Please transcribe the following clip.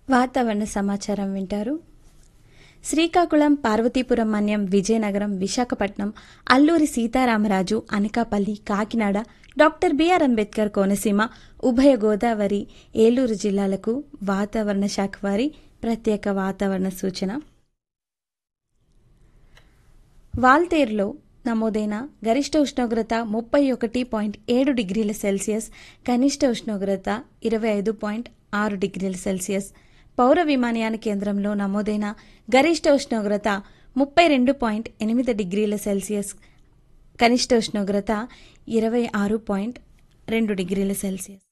వాతావరణ సమాచారం వింటారు శ్రీకాకుళం పార్వతీపురం మన్యం విజయనగరం విశాఖపట్నం అల్లూరి సీతారామరాజు అనకాపల్లి కాకినాడ డాక్టర్ బిఆర్ అంబేద్కర్ కోనసీమ ఉభయ గోదావరి ఏలూరు జిల్లాలకు వాతావరణ శాఖ వారి ప్రత్యేక వాతావరణ సూచన వాల్తేరులో నమోదైన గరిష్ట ఉష్ణోగ్రత ముప్పై ఒకటి పాయింట్ ఏడు డిగ్రీల సెల్సియస్ కనిష్ట ఉష్ణోగ్రత ఇరవై ఐదు పాయింట్ ఆరు డిగ్రీల సెల్సియస్ పౌర విమానయాన కేంద్రంలో నమోదైన గరిష్ట ఉష్ణోగ్రత ముప్పై రెండు పాయింట్ ఎనిమిది డిగ్రీల సెల్సియస్ కనిష్ట ఉష్ణోగ్రత ఇరవై ఆరు పాయింట్ రెండు డిగ్రీల సెల్సియస్